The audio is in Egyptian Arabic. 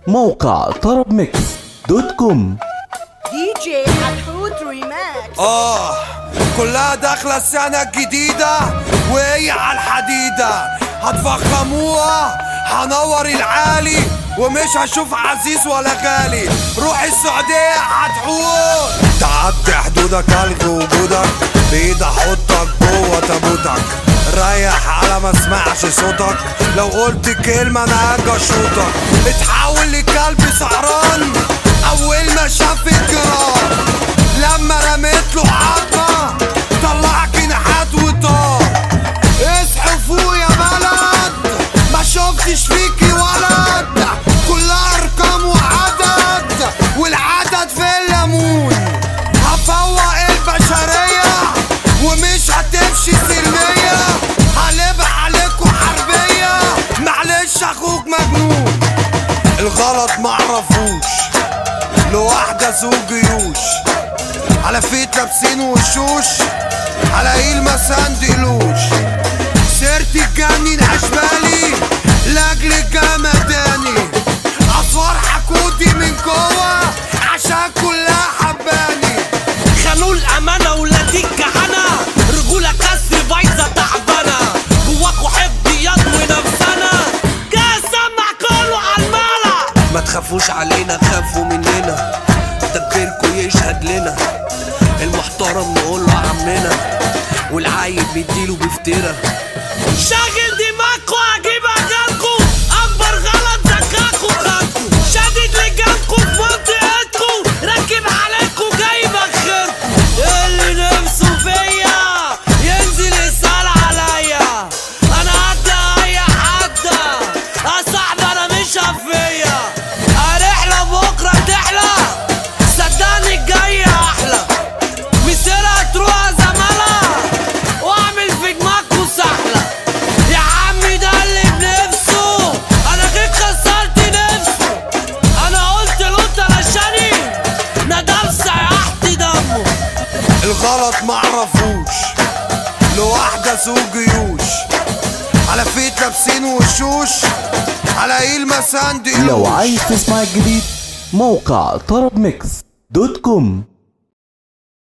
موقع طرب ميكس دوت كوم دي جي حتحوت ريماكس اه كلها داخلة السنة الجديدة وهي على الحديدة هتفخموها هنور العالي ومش هشوف عزيز ولا غالي روح السعودية هتحوت تعدي حدودك الغي وجودك بايد احطك جوه تابوتك ريح على ما اسمعش صوتك لو قلت كلمة انا هاجي اشوطك اتحول لكلب سهران اول ما شاف الجرار لما رميت له عظمة طلع جناحات وطار اصحوا فوق يا بلد ما شفتش فيكي ولد كلها ارقام وعدد والعدد في الليمون هفوق البشرية ومش هتمشي سلمية هلبح عليكم حربية معلش اخوك مجنون الغلط معرفوش لواحدة ذو جيوش على فيت لابسين وشوش على ايل ما سندلوش سيرتي تجنن اشبالي لاجل جمداني اصفار حكوتي من جوه عشان كلها حباني خانوا الامانه ولاديك كهنه رجوله كسر بايظه تعبانه جواكوا حب يضوي نفسنا جاي سمع كله على الملأ ما تخافوش علينا خافوا مننا تدبيركوا يشهد لنا المحترم نقول له عمنا والعيب بيديله بفترة شاغل دماغكوا هجيب اجالكوا اكبر غلط ذكاكوا خدكوا شادد لجامكوا في منطقتكوا راكب عليكوا جاي بخيركوا اللي نفسه فيا ينزل يسأل عليا انا قد اي حد اصاحب انا مش هفيا رحلة بكرة تحلى صدقني الجاية احلى مسيرها تروح زمالة واعمل في دماغكوا سحلة يا عمي ده اللي بنفسه انا جيت كسرت نفسه انا قلت له انت رشاني ندم سيحت دمه الغلط معرفوش لواحدة ذو جيوش على فيت لابسين وشوش على ايل ما سندلوش لو عايز تسمع الجديد موقع طرب ميكس دوت كوم